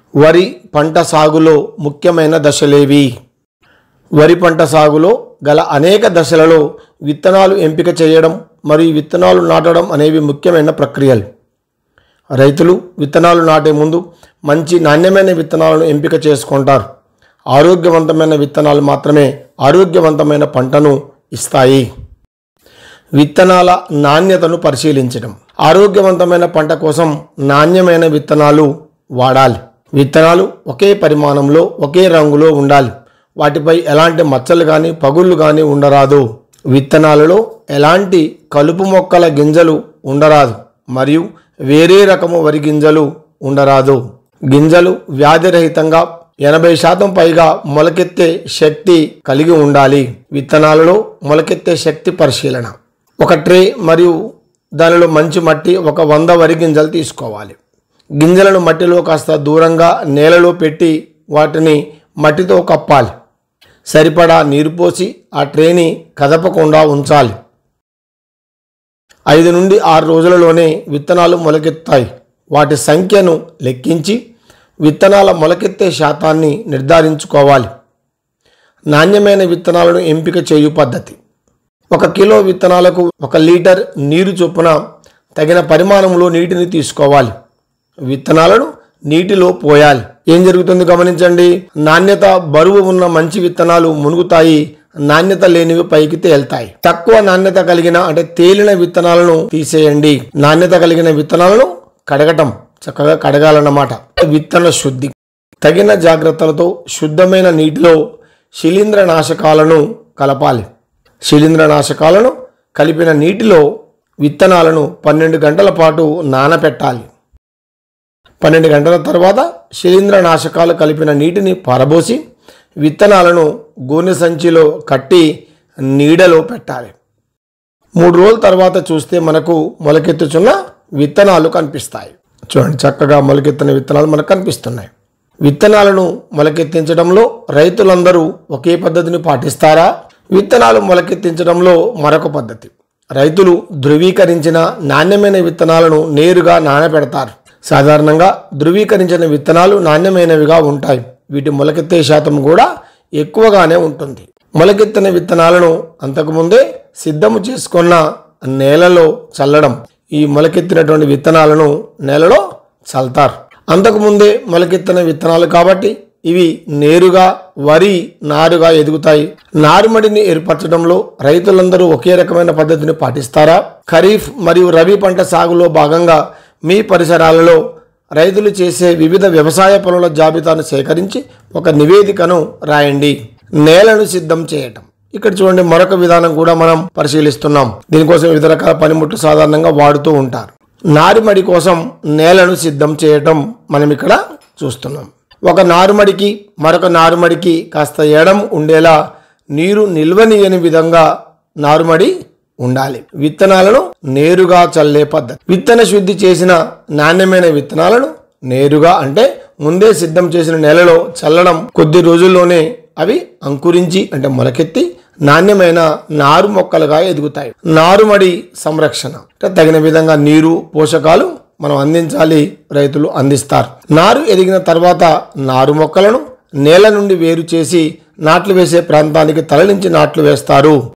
వరి పంట సాగులో ముఖ్యమైన దశలేవి వరి పంట సాగులో గల అనేక దశలలో విత్తనాలు ఎంపిక చేయడం మరియు విత్తనాలు నాటడం అనేవి ముఖ్యమైన ప్రక్రియలు రైతులు విత్తనాలు నాటే ముందు మంచి నాణ్యమైన విత్తనాలను ఎంపిక చేసుకుంటారు ఆరోగ్యవంతమైన విత్తనాలు మాత్రమే ఆరోగ్యవంతమైన పంటను ఇస్తాయి విత్తనాల నాణ్యతను పరిశీలించడం ఆరోగ్యవంతమైన పంట కోసం నాణ్యమైన విత్తనాలు వాడాలి విత్తనాలు ఒకే పరిమాణంలో ఒకే రంగులో ఉండాలి వాటిపై ఎలాంటి మచ్చలు కానీ పగుళ్ళు కానీ ఉండరాదు విత్తనాలలో ఎలాంటి కలుపు మొక్కల గింజలు ఉండరాదు మరియు వేరే రకము వరి గింజలు ఉండరాదు గింజలు వ్యాధిరహితంగా ఎనభై శాతం పైగా మొలకెత్తే శక్తి కలిగి ఉండాలి విత్తనాలలో మొలకెత్తే శక్తి పరిశీలన ఒక ట్రే మరియు దానిలో మంచి మట్టి ఒక వంద వరి గింజలు తీసుకోవాలి గింజలను మట్టిలో కాస్త దూరంగా నేలలో పెట్టి వాటిని మట్టితో కప్పాలి సరిపడా నీరు పోసి ఆ ట్రేని కదపకుండా ఉంచాలి ఐదు నుండి ఆరు రోజులలోనే విత్తనాలు మొలకెత్తాయి వాటి సంఖ్యను లెక్కించి విత్తనాల మొలకెత్తే శాతాన్ని నిర్ధారించుకోవాలి నాణ్యమైన విత్తనాలను ఎంపిక చేయు పద్ధతి ఒక కిలో విత్తనాలకు ఒక లీటర్ నీరు చొప్పున తగిన పరిమాణంలో నీటిని తీసుకోవాలి విత్తనాలను నీటిలో పోయాలి ఏం జరుగుతుంది గమనించండి నాణ్యత బరువు ఉన్న మంచి విత్తనాలు మునుగుతాయి నాణ్యత లేనివి పైకి తేల్తాయి తక్కువ నాణ్యత కలిగిన అంటే తేలిన విత్తనాలను తీసేయండి నాణ్యత కలిగిన విత్తనాలను కడగటం చక్కగా కడగాలన్నమాట విత్తన శుద్ధి తగిన జాగ్రత్తలతో శుద్ధమైన నీటిలో శిలీంద్ర నాశకాలను కలపాలి శిలీంద్ర నాశకాలను కలిపిన నీటిలో విత్తనాలను పన్నెండు గంటల పాటు నానపెట్టాలి పన్నెండు గంటల తర్వాత శిలీంద్ర నాశకాలు కలిపిన నీటిని పారబోసి విత్తనాలను గోనె సంచిలో కట్టి నీడలో పెట్టాలి మూడు రోజుల తర్వాత చూస్తే మనకు మొలకెత్తుచున్న విత్తనాలు కనిపిస్తాయి చూడండి చక్కగా మొలకెత్తిన విత్తనాలు మనకు కనిపిస్తున్నాయి విత్తనాలను మొలకెత్తించడంలో రైతులందరూ ఒకే పద్ధతిని పాటిస్తారా విత్తనాలు మొలకెత్తించడంలో మరొక పద్ధతి రైతులు ధృవీకరించిన నాణ్యమైన విత్తనాలను నేరుగా నానబెడతారు సాధారణంగా ధృవీకరించిన విత్తనాలు నాణ్యమైనవిగా ఉంటాయి వీటి మొలకెత్తే శాతం కూడా ఎక్కువగానే ఉంటుంది మొలకెత్తిన విత్తనాలను అంతకుముందే సిద్ధము చేసుకున్న నేలలో చల్లడం ఈ మొలకెత్తినటువంటి విత్తనాలను నేలలో చల్తారు అంతకుముందే మొలకెత్తిన విత్తనాలు కాబట్టి ఇవి నేరుగా వరి నారుగా ఎదుగుతాయి నారుమడిని ఏర్పరచడంలో రైతులందరూ ఒకే రకమైన పద్ధతిని పాటిస్తారా ఖరీఫ్ మరియు రబీ పంట సాగులో భాగంగా మీ పరిసరాలలో రైతులు చేసే వివిధ వ్యవసాయ పనుల జాబితాను సేకరించి ఒక నివేదికను రాయండి నేలను సిద్ధం చేయటం ఇక్కడ చూడండి మరొక విధానం కూడా మనం పరిశీలిస్తున్నాం దీనికోసం వివిధ రకాల పనిముట్లు సాధారణంగా వాడుతూ ఉంటారు నారుమడి కోసం నేలను సిద్ధం చేయటం మనం ఇక్కడ చూస్తున్నాం ఒక నారుమడికి మరొక నారుమడికి కాస్త ఎడం ఉండేలా నీరు నిల్వనీయని విధంగా నారుమడి ఉండాలి విత్తనాలను నేరుగా చల్లే పద్ధతి విత్తన శుద్ధి చేసిన నాణ్యమైన విత్తనాలను నేరుగా అంటే ముందే సిద్ధం చేసిన నేలలో చల్లడం కొద్ది రోజుల్లోనే అవి అంకురించి అంటే మొలకెత్తి నాణ్యమైన నారు మొక్కలుగా ఎదుగుతాయి నారుమడి సంరక్షణ అంటే తగిన విధంగా నీరు పోషకాలు మనం అందించాలి రైతులు అందిస్తారు నారు ఎదిగిన తర్వాత నారు మొక్కలను నేల నుండి వేరు చేసి నాట్లు వేసే ప్రాంతానికి తరలించి నాట్లు వేస్తారు